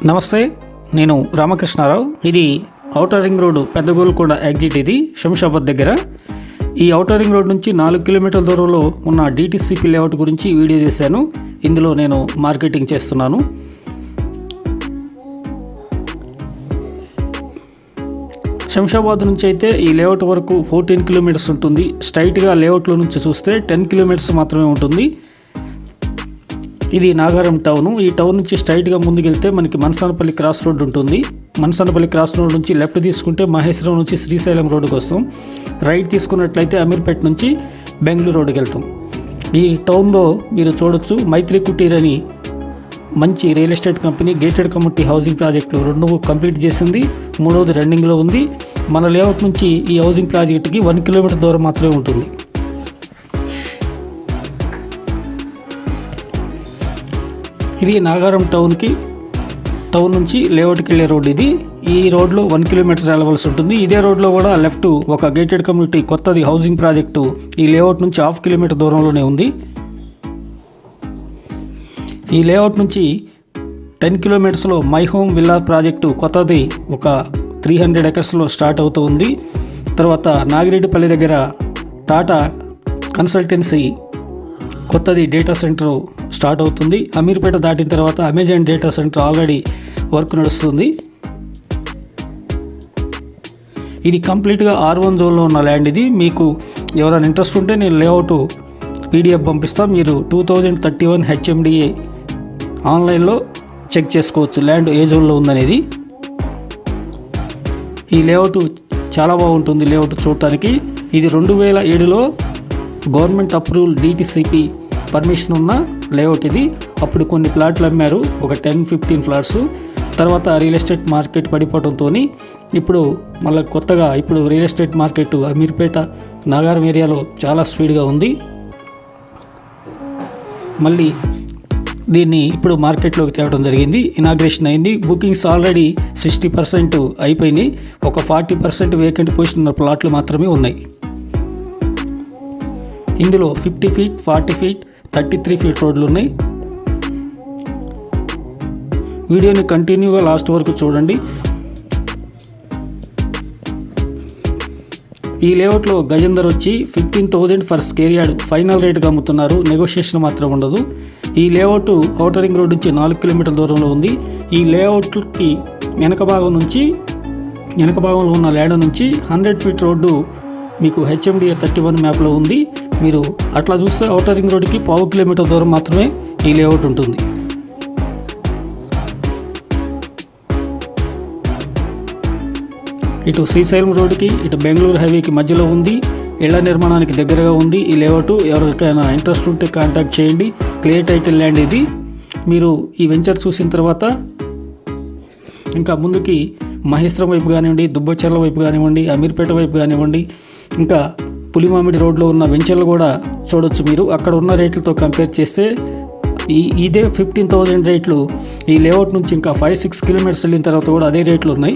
నమస్తే నేను రామకృష్ణారావు ఇది outer ring road Peddagolkonda exit ఇది శంషాబాద్ దగ్గర ఈ ఔటర్ రింగ్ రోడ్ నుంచి నాలుగు కిలోమీటర్ల దూరంలో ఉన్న డిటిసిపి లేఅవుట్ గురించి వీడియో చేశాను ఇందులో నేను మార్కెటింగ్ చేస్తున్నాను శంషాబాద్ నుంచి అయితే ఈ లేఅవుట్ వరకు ఫోర్టీన్ కిలోమీటర్స్ ఉంటుంది స్ట్రైట్గా లేఅవుట్లో నుంచి చూస్తే టెన్ కిలోమీటర్స్ మాత్రమే ఉంటుంది ఇది నాగారం టౌన్ ఈ టౌన్ నుంచి స్ట్రైట్గా ముందుకెళ్తే మనకి మనసానపల్లి క్రాస్ రోడ్ ఉంటుంది మనసానపల్లి క్రాస్ రోడ్ నుంచి లెఫ్ట్ తీసుకుంటే మహేశ్వరం నుంచి శ్రీశైలం రోడ్డుకి వస్తాం రైట్ తీసుకున్నట్లయితే అమీర్పేట నుంచి బెంగళూరు రోడ్డుకి వెళ్తాం ఈ టౌన్లో మీరు చూడొచ్చు మైత్రి కుటీర్ అని మంచి real estate company gated community housing ప్రాజెక్టులు రెండు కంప్లీట్ చేసింది మూడవది రన్నింగ్లో ఉంది మన లేఅవుట్ నుంచి ఈ హౌసింగ్ ప్రాజెక్టుకి వన్ కిలోమీటర్ దూరం మాత్రమే ఉంటుంది ఇది నాగారం టౌన్కి టౌన్ నుంచి లేఅవుట్కి వెళ్ళే రోడ్ ఇది ఈ రోడ్లో వన్ కిలోమీటర్ వెళ్ళవలసి ఉంటుంది ఇదే రోడ్లో కూడా లెఫ్ట్ ఒక గేటెడ్ కమ్యూనిటీ కొత్తది హౌసింగ్ ప్రాజెక్టు ఈ లేఅవుట్ నుంచి హాఫ్ కిలోమీటర్ దూరంలోనే ఉంది ఈ లేఅవుట్ నుంచి టెన్ కిలోమీటర్స్లో మై హోమ్ విల్లా ప్రాజెక్టు కొత్తది ఒక త్రీ హండ్రెడ్ ఎకర్స్లో స్టార్ట్ అవుతూ ఉంది తర్వాత నాగిరెడ్డిపల్లి దగ్గర టాటా కన్సల్టెన్సీ కొత్తది డేటా సెంటర్ స్టార్ట్ అవుతుంది అమీర్పేట దాటిన తర్వాత Amazon data centre already work నడుస్తుంది ఇది కంప్లీట్గా ఆర్ వన్ జోన్లో ఉన్న ల్యాండ్ ఇది మీకు ఎవరైనా ఇంట్రెస్ట్ ఉంటే నేను లేఅవుట్ పీడిఎఫ్ పంపిస్తాను మీరు two thousand thirty one HMDA ఆన్లైన్లో చెక్ చేసుకోవచ్చు ల్యాండ్ ఏ జోన్లో ఉందనేది ఈ లేఅవుట్ చాలా బాగుంటుంది లేఅవుట్ చూడటానికి ఇది రెండు వేల ఏడులో గవర్నమెంట్ అప్రూవల్ డిటిసిపి పర్మిషన్ ఉన్న లేఅవుట్ ఇది అప్పుడు కొన్ని ప్లాట్లు అమ్మారు ఒక టెన్ ఫిఫ్టీన్ ఫ్లాట్స్ తర్వాత రియల్ ఎస్టేట్ మార్కెట్ పడిపోవడంతో ఇప్పుడు మళ్ళీ కొత్తగా ఇప్పుడు real estate market Ameerpet Nagaram ఏరియాలో చాలా స్పీడ్గా ఉంది మళ్ళీ దీన్ని ఇప్పుడు మార్కెట్లోకి తేవడం జరిగింది ఇనాగ్రేషన్ అయింది బుకింగ్స్ ఆల్రెడీ సిక్స్టీ పర్సెంట్ అయిపోయినాయి ఒక ఫార్టీ పర్సెంట్ వేకెంట్ పొజిషన్ ఉన్న ప్లాట్లు మాత్రమే ఉన్నాయి ఇందులో fifty feet forty feet thirty three feet రోడ్లు ఉన్నాయి వీడియోని కంటిన్యూగా లాస్ట్ వరకు చూడండి ఈ లేఅవుట్లో గజం ధర వచ్చి fifteen thousand for square yard final రేట్గా అమ్ముతున్నారు నెగోషియేషన్ మాత్రం ఉండదు ఈ లేఅవుట్ ఔటర్ రింగ్ రోడ్ నుంచి నాలుగు కిలోమీటర్ల దూరంలో ఉంది ఈ లేఅవుట్కి వెనక భాగం నుంచి వెనక భాగంలో ఉన్న ల్యాండ్ నుంచి హండ్రెడ్ ఫీట్ రోడ్డు మీకు హెచ్ఎండిఏ థర్టీ వన్ మ్యాప్లో ఉంది మీరు అట్లా చూస్తే ఔటర్ రింగ్ రోడ్డుకి పావు కిలోమీటర్ దూరం మాత్రమే ఈ లేఅవుట్ ఉంటుంది ఇటు శ్రీశైలం రోడ్డుకి ఇటు బెంగళూరు హైవేకి మధ్యలో ఉంది ఇళ్ల నిర్మాణానికి దగ్గరగా ఉంది ఈ లేఅవుట్ ఎవరికైనా ఇంట్రెస్ట్ ఉంటే కాంటాక్ట్ చేయండి క్లియర్ టైటిల్ ల్యాండ్ ఇది మీరు ఈ వెంచర్ చూసిన తర్వాత ఇంకా ముందుకి మహేశ్వరం వైపు కానివ్వండి దుబ్బచెర్ల వైపు కానివ్వండి అమీర్పేట వైపు కానివ్వండి ఇంకా పులిమామిడి రోడ్లో ఉన్న వెంచర్లు కూడా చూడొచ్చు మీరు అక్కడ ఉన్న రేట్లతో కంపేర్ చేస్తే ఈ ఇదే ఫిఫ్టీన్ థౌజండ్ రేట్లు ఈ లేఅవుట్ నుంచి ఇంకా ఫైవ్ సిక్స్ కిలోమీటర్స్ వెళ్ళిన తర్వాత కూడా అదే రేట్లు ఉన్నాయి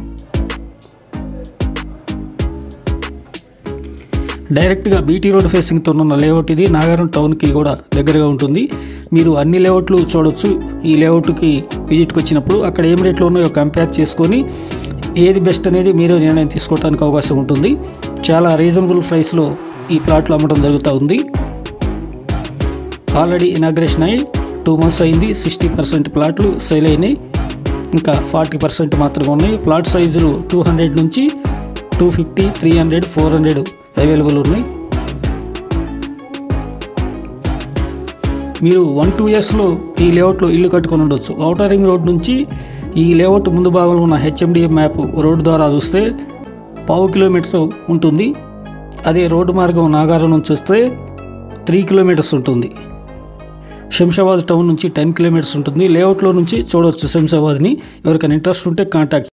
డైరెక్ట్గా బీటీ రోడ్ ఫేసింగ్తో ఉన్న లేఅవుట్ ఇది నాగారం టౌన్కి కూడా దగ్గరగా ఉంటుంది మీరు అన్ని లేఅవుట్లు చూడొచ్చు ఈ లేఅవుట్కి విజిట్కి వచ్చినప్పుడు అక్కడ ఏం రేట్లో ఉన్నాయో కంపేర్ చేసుకొని ఏది బెస్ట్ అనేది మీరే నిర్ణయం తీసుకోవడానికి అవకాశం ఉంటుంది చాలా రీజనబుల్ ప్రైస్లో ఈ ప్లాట్లు అమ్మడం జరుగుతూ ఉంది ఆల్రెడీ ఇనాగ్రేషన్ అయ్యి టూ మంత్స్ అయింది సిక్స్టీ పర్సెంట్ ప్లాట్లు సేల్ అయినాయి ఇంకా ఫార్టీ పర్సెంట్ మాత్రమే ఉన్నాయి ప్లాట్ సైజులు టూ హండ్రెడ్ నుంచి two fifty three hundred four hundred available ఉన్నాయి మీరు వన్ టూ ఇయర్స్లో ఈ లేఅవుట్లో ఇల్లు కట్టుకొని ఉండొచ్చు ఔటర్ రింగ్ రోడ్ నుంచి ఈ లేఅవుట్ ముందు భాగంలో ఉన్న హెచ్ఎండిఏ మ్యాప్ రోడ్డు ద్వారా చూస్తే పావు కిలోమీటర్ ఉంటుంది అదే రోడ్డు మార్గం నాగారం నుంచి వస్తే త్రీ కిలోమీటర్స్ ఉంటుంది శంషాబాద్ టౌన్ నుంచి టెన్ కిలోమీటర్స్ ఉంటుంది లేఅవుట్లో నుంచి చూడవచ్చు శంషాబాద్ని ఎవరికైనా ఇంట్రెస్ట్ ఉంటే కాంటాక్ట్